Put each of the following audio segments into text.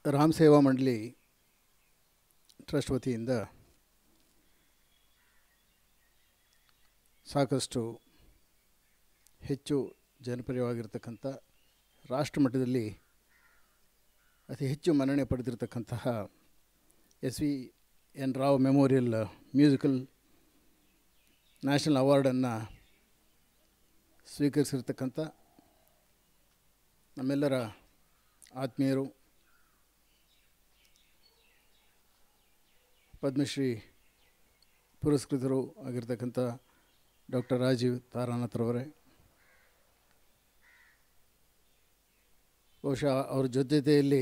ರಾಮ್ ಸೇವಾ ಮಂಡಳಿ ಟ್ರಸ್ಟ್ ವತಿಯಿಂದ ಸಾಕಷ್ಟು ಹೆಚ್ಚು ಜನಪ್ರಿಯವಾಗಿರ್ತಕ್ಕಂಥ ರಾಷ್ಟ್ರ ಮಟ್ಟದಲ್ಲಿ ಅತಿ ಹೆಚ್ಚು ಮನ್ನಣೆ ಪಡೆದಿರತಕ್ಕಂತಹ S V N Rao memorial musical national ಅವಾರ್ಡನ್ನು ಸ್ವೀಕರಿಸಿರ್ತಕ್ಕಂಥ ನಮ್ಮೆಲ್ಲರ ಆತ್ಮೀಯರು ಪದ್ಮಶ್ರೀ ಪುರಸ್ಕೃತರು ಆಗಿರ್ತಕ್ಕಂಥ ಡಾಕ್ಟರ್ ರಾಜೀವ್ ತಾರಾನಾಥ್ರವರೇ ಬಹುಶಃ ಅವ್ರ ಜೊತೆ ಜೊತೆಯಲ್ಲಿ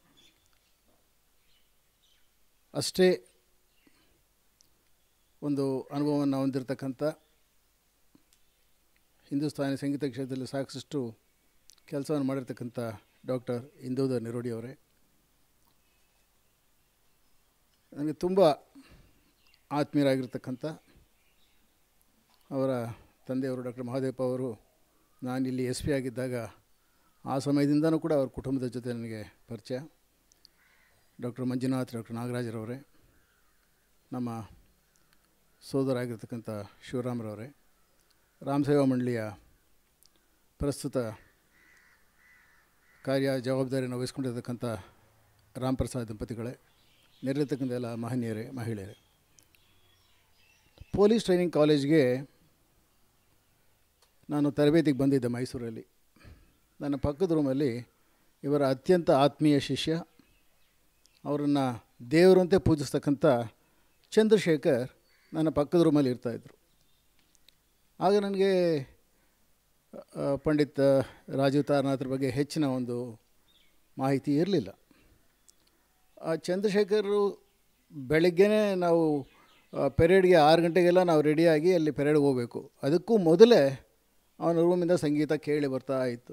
ಅಷ್ಟೇ ಒಂದು ಅನುಭವವನ್ನು ಹೊಂದಿರತಕ್ಕಂಥ ಹಿಂದೂಸ್ತಾನಿ ಸಂಗೀತ ಕ್ಷೇತ್ರದಲ್ಲಿ ಸಾಕಷ್ಟು ಕೆಲಸವನ್ನು ಮಾಡಿರ್ತಕ್ಕಂಥ ಡಾಕ್ಟರ್ ಇಂದೂಧರ್ ನಿರೋಡಿ ಅವರೇ ನನಗೆ ತುಂಬ ಆತ್ಮೀಯರಾಗಿರ್ತಕ್ಕಂಥ ಅವರ ತಂದೆಯವರು ಡಾಕ್ಟರ್ ಮಹಾದೇವಪ್ಪ ಅವರು ನಾನಿಲ್ಲಿ ಎಸ್ ಪಿ ಆಗಿದ್ದಾಗ ಆ ಸಮಯದಿಂದನೂ ಕೂಡ ಅವ್ರ ಕುಟುಂಬದ ಜೊತೆ ನನಗೆ ಪರಿಚಯ ಡಾಕ್ಟರ್ ಮಂಜುನಾಥ್ ಡಾಕ್ಟರ್ ನಾಗರಾಜರವರೇ ನಮ್ಮ ಸೋದರ ಆಗಿರ್ತಕ್ಕಂಥ ಶಿವರಾಮ್ರವರೇ ರಾಮ್ ಸೇವಾ ಮಂಡಳಿಯ ಪ್ರಸ್ತುತ ಕಾರ್ಯ ಜವಾಬ್ದಾರಿಯನ್ನು ವಹಿಸ್ಕೊಂಡಿರ್ತಕ್ಕಂಥ ರಾಮ್ ಪ್ರಸಾದ್ ದಂಪತಿಗಳೇ ನೆರೆದಿರ್ತಕ್ಕಂಥ ಎಲ್ಲ ಮಹನೀಯರೇ ಮಹಿಳೆಯರೇ ಪೊಲೀಸ್ ಟ್ರೈನಿಂಗ್ ಕಾಲೇಜ್ಗೆ ನಾನು ತರಬೇತಿಗೆ ಬಂದಿದ್ದೆ ಮೈಸೂರಲ್ಲಿ ನನ್ನ ಪಕ್ಕದ ರೂಮಲ್ಲಿ ಇವರ ಅತ್ಯಂತ ಆತ್ಮೀಯ ಶಿಷ್ಯ ಅವರನ್ನು ದೇವರಂತೆ ಪೂಜಿಸ್ತಕ್ಕಂಥ ಚಂದ್ರಶೇಖರ್ ನನ್ನ ಪಕ್ಕದ ರೂಮಲ್ಲಿ ಇರ್ತಾಯಿದ್ರು ಆಗ ನನಗೆ ಆ, ಪಂಡಿತ್ ರಾಜೀವ್ ತಾರನಾಥ್ರ ಬಗ್ಗೆ ಹೆಚ್ಚಿನ ಒಂದು ಮಾಹಿತಿ ಇರಲಿಲ್ಲ ಆ ಚಂದ್ರಶೇಖರು ಬೆಳಗ್ಗೆನೇ ನಾವು ಪೆರೇಡ್ಗೆ ಆರು ಗಂಟೆಗೆಲ್ಲ ನಾವು ರೆಡಿಯಾಗಿ ಅಲ್ಲಿ ಪೆರೇಡ್ಗೆ ಹೋಗಬೇಕು ಅದಕ್ಕೂ ಮೊದಲೇ ಅವನ ರೂಮಿಂದ ಸಂಗೀತ ಕೇಳಿ ಬರ್ತಾ ಇತ್ತು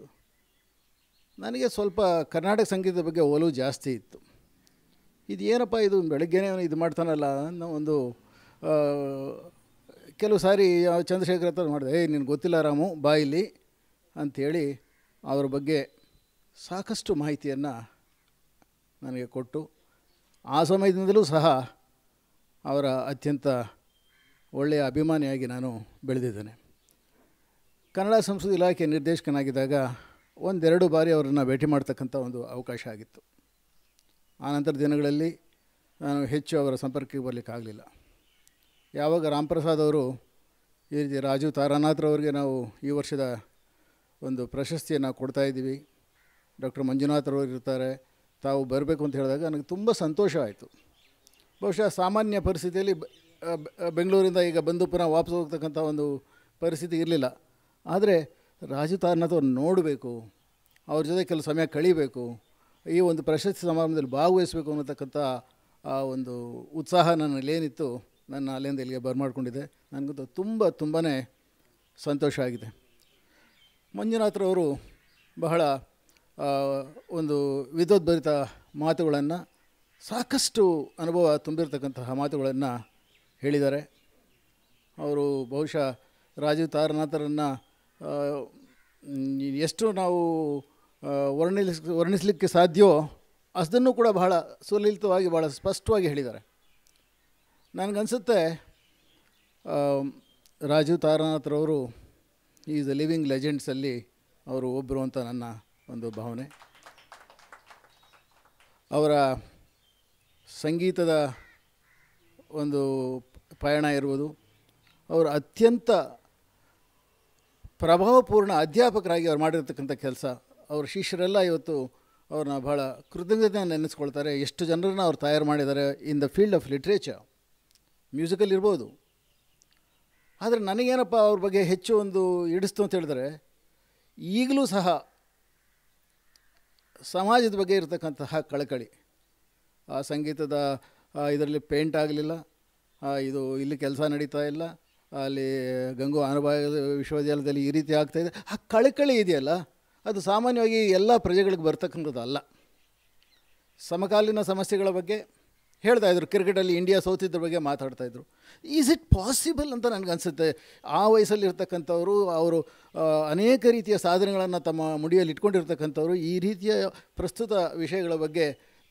ನನಗೆ ಸ್ವಲ್ಪ ಕರ್ನಾಟಕ ಸಂಗೀತದ ಬಗ್ಗೆ ಒಲವು ಜಾಸ್ತಿ ಇತ್ತು ಇದು ಏನಪ್ಪ ಇದು ಬೆಳಗ್ಗೆನೇ ಅವನು ಇದು ಮಾಡ್ತಾನಲ್ಲ ಅನ್ನೋ ಒಂದು ಆ, ಕೆಲವು ಸಾರಿ ಆ ಚಂದ್ರಶೇಖರ್ ಹತ್ರ ಮಾಡಿದೆ ಏಯ್ ನಿನಗೆ ಗೊತ್ತಿಲ್ಲ ರಾಮು ಬಾ ಇಲ್ಲಿ ಅಂಥೇಳಿ ಅವ್ರ ಬಗ್ಗೆ ಸಾಕಷ್ಟು ಮಾಹಿತಿಯನ್ನು ನನಗೆ ಕೊಟ್ಟು ಆ ಸಮಯದಿಂದಲೂ ಸಹ ಅವರ ಅತ್ಯಂತ ಒಳ್ಳೆಯ ಅಭಿಮಾನಿಯಾಗಿ ನಾನು ಬೆಳೆದಿದ್ದೇನೆ ಕನ್ನಡ ಸಂಸ್ಕೃತಿ ಇಲಾಖೆ ನಿರ್ದೇಶಕನಾಗಿದ್ದಾಗ ಒಂದೆರಡು ಬಾರಿ ಅವರನ್ನು ಭೇಟಿ ಮಾಡ್ತಕ್ಕಂಥ ಒಂದು ಅವಕಾಶ ಆಗಿತ್ತು ಆನಂತರ ದಿನಗಳಲ್ಲಿ ನಾನು ಹೆಚ್ಚು ಅವರ ಸಂಪರ್ಕಕ್ಕೆ ಬರಲಿಕ್ಕಾಗಲಿಲ್ಲ ಯಾವಾಗ ರಾಮ್ಪ್ರಸಾದ್ ಅವರು ಈ ರೀತಿ ರಾಜೀವ್ ತಾರಾನಾಥ್ರವ್ರಿಗೆ ನಾವು ಈ ವರ್ಷದ ಒಂದು ಪ್ರಶಸ್ತಿಯನ್ನು ಕೊಡ್ತಾ ಇದ್ದೀವಿ ಡಾಕ್ಟರ್ ಮಂಜುನಾಥ್ರವರು ಇರ್ತಾರೆ ತಾವು ಬರಬೇಕು ಅಂತ ಹೇಳಿದಾಗ ನನಗೆ ತುಂಬ ಸಂತೋಷ ಆಯಿತು ಬಹುಶಃ ಸಾಮಾನ್ಯ ಪರಿಸ್ಥಿತಿಯಲ್ಲಿ ಬ- ಆ, ಬ- ಆ, ಬೆಂಗಳೂರಿಂದ ಈಗ ಬಂದು ಪುನಃ ವಾಪಸ್ ಹೋಗ್ತಕ್ಕಂಥ ಒಂದು ಪರಿಸ್ಥಿತಿ ಇರಲಿಲ್ಲ ಆದರೆ ರಾಜು ತಾರನಾಥ್ ಅವ್ರನ್ನ ನೋಡಬೇಕು ಅವ್ರ ಜೊತೆ ಕೆಲವು ಸಮಯ ಕಳಿಬೇಕು ಈ ಒಂದು ಪ್ರಶಸ್ತಿ ಸಮಾರಂಭದಲ್ಲಿ ಭಾಗವಹಿಸಬೇಕು ಅನ್ನತಕ್ಕಂಥ ಆ ಒಂದು ಉತ್ಸಾಹ ನನ್ನಲ್ಲೇನಿತ್ತು ನನ್ನ ಅಲ್ಲಿಂದ ಇಲ್ಲಿಗೆ ಬರ್ಮಾಡ್ಕೊಂಡಿದ್ದೆ ನನಗಂತೂ ತುಂಬ ತುಂಬಾ ಸಂತೋಷ ಆಗಿದೆ ಮಂಜುನಾಥ್ರವರು ಬಹಳ ಆ, ಒಂದು ವಿದ್ವದ್ಭರಿತ ಮಾತುಗಳನ್ನು ಸಾಕಷ್ಟು ಅನುಭವ ತುಂಬಿರ್ತಕ್ಕಂತಹ ಮಾತುಗಳನ್ನು ಹೇಳಿದ್ದಾರೆ ಅವರು ಬಹುಶಃ ರಾಜೀವ್ ತಾರನಾಥರನ್ನು ಎಷ್ಟು ನಾವು ಆ, ವರ್ಣಿಸ್ ವರ್ಣಿಸಲಿಕ್ಕೆ ಸಾಧ್ಯವೋ ಅಷ್ಟನ್ನು ಕೂಡ ಬಹಳ ಸುಲಲಿತವಾಗಿ ಭಾಳ ಸ್ಪಷ್ಟವಾಗಿ ಹೇಳಿದ್ದಾರೆ ನನಗನ್ಸುತ್ತೆ ಆ, ರಾಜೀವ್ ತಾರನಾಥ್ರವರು ಈಸ್ ದ ಲಿವಿಂಗ್ ಲೆಜೆಂಡ್ಸಲ್ಲಿ ಅವರು ಒಬ್ಬರು ಅಂತ ನನ್ನ ಒಂದು ಭಾವನೆ ಅವರ ಸಂಗೀತದ ಒಂದು ಪಯಣ ಇರುವುದು ಅವರು ಅತ್ಯಂತ ಪ್ರಭಾವಪೂರ್ಣ ಅಧ್ಯಾಪಕರಾಗಿ ಅವ್ರು ಮಾಡಿರ್ತಕ್ಕಂಥ ಕೆಲಸ ಅವ್ರ ಶಿಷ್ಯರೆಲ್ಲ ಇವತ್ತು ಅವ್ರನ್ನ ಭಾಳ ಕೃತಜ್ಞತೆಯನ್ನು ನೆನೆಸ್ಕೊಳ್ತಾರೆ ಎಷ್ಟು ಜನರನ್ನ ಅವ್ರು ತಯಾರು ಮಾಡಿದ್ದಾರೆ in the field of literature musical ಇರ್ಬೋದು ಆದರೆ ನನಗೇನಪ್ಪ ಅವ್ರ ಬಗ್ಗೆ ಹೆಚ್ಚು ಒಂದು ಇಡಿಸ್ತು ಅಂತ ಹೇಳಿದ್ರೆ ಈಗಲೂ ಸಹ ಸಮಾಜದ ಬಗ್ಗೆ ಇರತಕ್ಕಂತಹ ಕಳಕಳಿ ಆ ಸಂಗೀತದ ಇದರಲ್ಲಿ ಪೇಂಟ್ ಆಗಲಿಲ್ಲ ಇದು ಇಲ್ಲಿ ಕೆಲಸ ನಡೀತಾ ಇಲ್ಲ ಅಲ್ಲಿ ಗಂಗು ಅನುಭವ ವಿಶ್ವವಿದ್ಯಾಲಯದಲ್ಲಿ ಈ ರೀತಿ ಆಗ್ತಾಯಿದೆ ಆ ಕಳಕಳಿ ಇದೆಯಲ್ಲ ಅದು ಸಾಮಾನ್ಯವಾಗಿ ಎಲ್ಲ ಪ್ರಜೆಗಳಿಗೆ ಬರ್ತಕ್ಕಂಥದ್ದು ಅಲ್ಲ ಸಮಕಾಲೀನ ಸಮಸ್ಯೆಗಳ ಬಗ್ಗೆ ಹೇಳ್ತಾ ಇದ್ರು ಕ್ರಿಕೆಟಲ್ಲಿ ಇಂಡಿಯಾ ಸೋತಿದ್ರ ಬಗ್ಗೆ ಮಾತಾಡ್ತಾಯಿದ್ರು ಈಸ್ ಇಟ್ ಪಾಸಿಬಲ್ ಅಂತ ನನಗನ್ಸುತ್ತೆ ಆ ವಯಸ್ಸಲ್ಲಿ ಇರ್ತಕ್ಕಂಥವ್ರು ಅವರು ಆ, ಅನೇಕ ರೀತಿಯ ಸಾಧನೆಗಳನ್ನು ತಮ್ಮ ಮುಡಿಯಲ್ಲಿ ಇಟ್ಕೊಂಡಿರ್ತಕ್ಕಂಥವ್ರು ಈ ರೀತಿಯ ಪ್ರಸ್ತುತ ವಿಷಯಗಳ ಬಗ್ಗೆ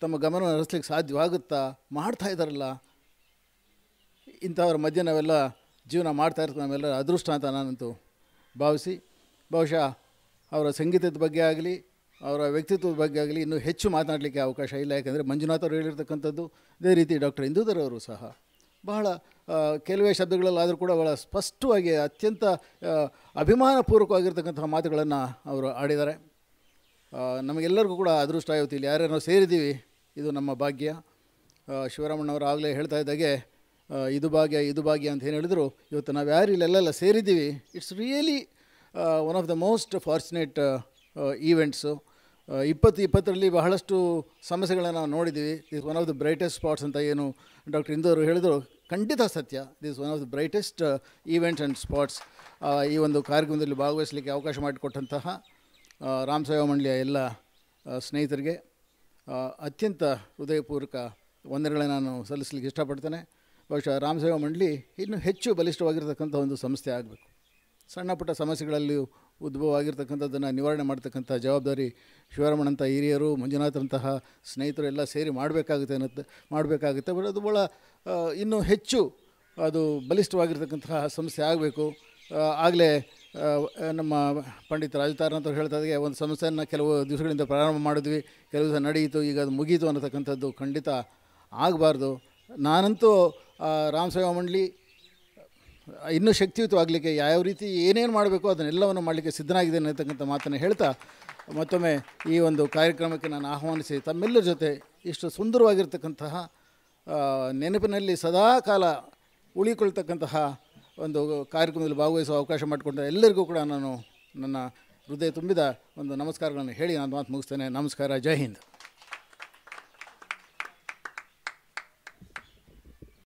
ತಮ್ಮ ಗಮನವನ್ನು ಹರಿಸ್ಲಿಕ್ಕೆ ಸಾಧ್ಯವಾಗುತ್ತಾ ಮಾಡ್ತಾ ಇದ್ದಾರಲ್ಲ ಇಂಥವ್ರ ಮಧ್ಯೆ ನಾವೆಲ್ಲ ಜೀವನ ಮಾಡ್ತಾ ಇರ್ತೀವಿ ನಾವೆಲ್ಲ ಅದೃಷ್ಟ ಅಂತ ನಾನಂತೂ ಭಾವಿಸಿ ಬಹುಶಃ ಅವರ ಸಂಗೀತದ ಬಗ್ಗೆ ಆಗಲಿ ಅವರ ವ್ಯಕ್ತಿತ್ವದ ಬಗ್ಗೆ ಆಗಲಿ ಇನ್ನೂ ಹೆಚ್ಚು ಮಾತನಾಡಲಿಕ್ಕೆ ಅವಕಾಶ ಇಲ್ಲ ಯಾಕೆಂದರೆ ಮಂಜುನಾಥ್ ಅವರು ಹೇಳಿರ್ತಕ್ಕಂಥದ್ದು ಅದೇ ರೀತಿ ಡಾಕ್ಟರ್ ಇಂದೂಧರ್ ಅವರು ಸಹ ಬಹಳ ಆ, ಕೆಲವೇ ಶಬ್ದಗಳಲ್ಲಾದರೂ ಕೂಡ ಬಹಳ ಸ್ಪಷ್ಟವಾಗಿ ಅತ್ಯಂತ ಆ, ಅಭಿಮಾನಪೂರ್ವಕವಾಗಿರ್ತಕ್ಕಂಥ ಮಾತುಗಳನ್ನು ಅವರು ಆಡಿದ್ದಾರೆ ಆ, ನಮಗೆಲ್ಲರಿಗೂ ಕೂಡ ಅದೃಷ್ಟ ಇವತ್ತು ಇಲ್ಲಿ ಯಾರ್ಯಾರು ನಾವು ಸೇರಿದ್ದೀವಿ ಇದು ನಮ್ಮ ಭಾಗ್ಯ ಆ, ಶಿವರಾಮಣ್ಣವರು ಆಗಲೇ ಹೇಳ್ತಾ ಇದ್ದಾಗೆ ಆ, ಇದು ಭಾಗ್ಯ ಇದು ಭಾಗ್ಯ ಅಂತ ಏನು ಹೇಳಿದ್ರು ಇವತ್ತು ನಾವು ಯಾರು ಇಲ್ಲೆಲ್ಲ ಸೇರಿದ್ದೀವಿ it's really one of the most fortunate events ಇಪ್ಪತ್ತು ಇಪ್ಪತ್ತರಲ್ಲಿ ಬಹಳಷ್ಟು ಸಮಸ್ಯೆಗಳನ್ನು ನಾವು ನೋಡಿದ್ದೀವಿ this one of the brightest spots ಅಂತ ಏನು ಡಾಕ್ಟರ್ ಇಂದವರು ಹೇಳಿದರು ಖಂಡಿತ ಸತ್ಯ this one of the brightest events and spots ಈ ಒಂದು ಕಾರ್ಯಕ್ರಮದಲ್ಲಿ ಭಾಗವಹಿಸಲಿಕ್ಕೆ ಅವಕಾಶ ಮಾಡಿಕೊಟ್ಟಂತಹ ಆ, ರಾಮ್ ಸೇವಾ ಮಂಡಳಿಯ ಎಲ್ಲ ಆ, ಸ್ನೇಹಿತರಿಗೆ ಆ, ಅತ್ಯಂತ ಹೃದಯಪೂರ್ವಕ ವಂದನೆಗಳನ್ನು ನಾನು ಸಲ್ಲಿಸಲಿಕ್ಕೆ ಇಷ್ಟಪಡ್ತೇನೆ ಬಹುಶಃ ರಾಮ್ ಸೇವಾ ಮಂಡಳಿ ಇನ್ನೂ ಹೆಚ್ಚು ಬಲಿಷ್ಠವಾಗಿರ್ತಕ್ಕಂಥ ಒಂದು ಸಂಸ್ಥೆ ಆಗಬೇಕು ಸಣ್ಣ ಪುಟ್ಟ ಸಮಸ್ಯೆಗಳಲ್ಲಿ ಉದ್ಭವ ಆಗಿರ್ತಕ್ಕಂಥದ್ದನ್ನು ನಿವಾರಣೆ ಮಾಡ್ತಕ್ಕಂಥ ಜವಾಬ್ದಾರಿ ಶಿವರಾಮಣ್ಣಂಥ ಹಿರಿಯರು ಮಂಜುನಾಥರಂತಹ ಸ್ನೇಹಿತರು ಎಲ್ಲ ಸೇರಿ ಮಾಡಬೇಕಾಗುತ್ತೆ ಅನ್ನತ್ತೆ ಮಾಡಬೇಕಾಗುತ್ತೆ ಬಟ್ ಅದು ಭಾಳ ಆ, ಇನ್ನೂ ಹೆಚ್ಚು ಅದು ಬಲಿಷ್ಠವಾಗಿರ್ತಕ್ಕಂತಹ ಸಂಸ್ಥೆ ಆಗಬೇಕು ಆಗಲೇ ನಮ್ಮ ಪಂಡಿತ ರಾಜತಾರನ್ ಅಂತ ಹೇಳ್ತಾ ಇದ್ದಾಗೆ ಒಂದು ಸಂಸ್ಥೆಯನ್ನು ಕೆಲವು ದಿವಸಗಳಿಂದ ಪ್ರಾರಂಭ ಮಾಡಿದ್ವಿ ಕೆಲವು ದಿವಸ ನಡೆಯಿತು ಈಗ ಅದು ಮುಗೀತು ಅನ್ನತಕ್ಕಂಥದ್ದು ಖಂಡಿತ ಆಗಬಾರ್ದು ನಾನಂತೂ ಆ, ರಾಮ್ ಸೇವಾ ಮಂಡಳಿ ಇನ್ನೂ ಶಕ್ತಿಯುತವಾಗಲಿಕ್ಕೆ ಯಾವ ರೀತಿ ಏನೇನು ಮಾಡಬೇಕು ಅದನ್ನೆಲ್ಲವನ್ನು ಮಾಡಲಿಕ್ಕೆ ಸಿದ್ಧನಾಗಿದ್ದೇನೆ ಅಂತಕ್ಕಂಥ ಮಾತನ್ನು ಹೇಳ್ತಾ ಮತ್ತೊಮ್ಮೆ ಈ ಒಂದು ಕಾರ್ಯಕ್ರಮಕ್ಕೆ ನಾನು ಆಹ್ವಾನಿಸಿ ತಮ್ಮೆಲ್ಲರ ಜೊತೆ ಇಷ್ಟು ಸುಂದರವಾಗಿರ್ತಕ್ಕಂತಹ ಆ, ನೆನಪಿನಲ್ಲಿ ಸದಾ ಕಾಲ ಉಳಿಕೊಳ್ತಕ್ಕಂತಹ ಒಂದು ಕಾರ್ಯಕ್ರಮದಲ್ಲಿ ಭಾಗವಹಿಸುವ ಅವಕಾಶ ಮಾಡಿಕೊಂಡ ಎಲ್ಲರಿಗೂ ಕೂಡ ನಾನು ನನ್ನ ಹೃದಯ ತುಂಬಿದ ಒಂದು ನಮಸ್ಕಾರಗಳನ್ನು ಹೇಳಿ ನಾನು ಮಾತು ಮುಗಿಸ್ತೇನೆ ನಮಸ್ಕಾರ ಜೈ ಹಿಂದ್